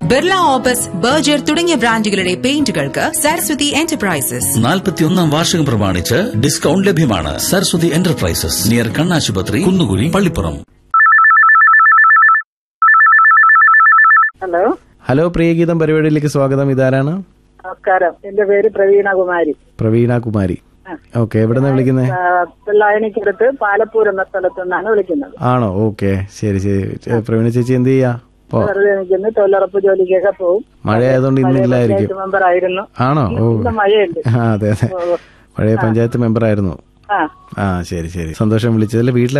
Birla opus Berger തുടങ്ങിയ ബ്രാൻഡുകളുടെ പെയിന്റുകൾക്ക് Saraswati enterprises നാൽപ്പത്തിയൊന്നാം വാർഷികം പ്രമാണിച്ച് ഡിസ്കൗണ്ട് ലഭ്യമാണ് സരസ്വതി എന്റർപ്രൈസസ് നിയർ കണ്ണാശുപത്രി കുന്നുകുഴി പള്ളിപ്പുറം ഹലോ ഹലോ പ്രിയഗീതം പരിപാടിയിലേക്ക് സ്വാഗതം ഇതാരാണ് നമസ്കാരം എന്റെ പേര് പ്രവീണ കുമാരി പ്രവീണ കുമാരി ഓക്കെ എവിടെ നിന്നാണ് വിളിക്കുന്നത് പിള്ളായണിക്കടുത്ത് പാലപ്പൂർ എന്ന സ്ഥലത്തു നിന്നാണ് വിളിക്കുന്നത് ആണോ ഓക്കെ ശരി ശരി ഏ, പ്രവീണ ചേച്ചി എന്ത് ചെയ്യാ ഓ വെറുതെ നിൽക്കുന്നു തൊഴിലുറപ്പ് ജോലിക്കൊക്കെ പോകും മഴയായതുകൊണ്ട് ഇന്നില്ലായിരിക്കും പഞ്ചായത്ത് മെമ്പർ ആയിരുന്നു ആണോ ഓ ഇന്ന് മഴയുണ്ട് ആ അതെ അതെ പഴയ പഞ്ചായത്ത് മെമ്പർ ആയിരുന്നു ആ ആ ശരി ശരി സന്തോഷം വിളിച്ചതിൽ വീട്ടിൽ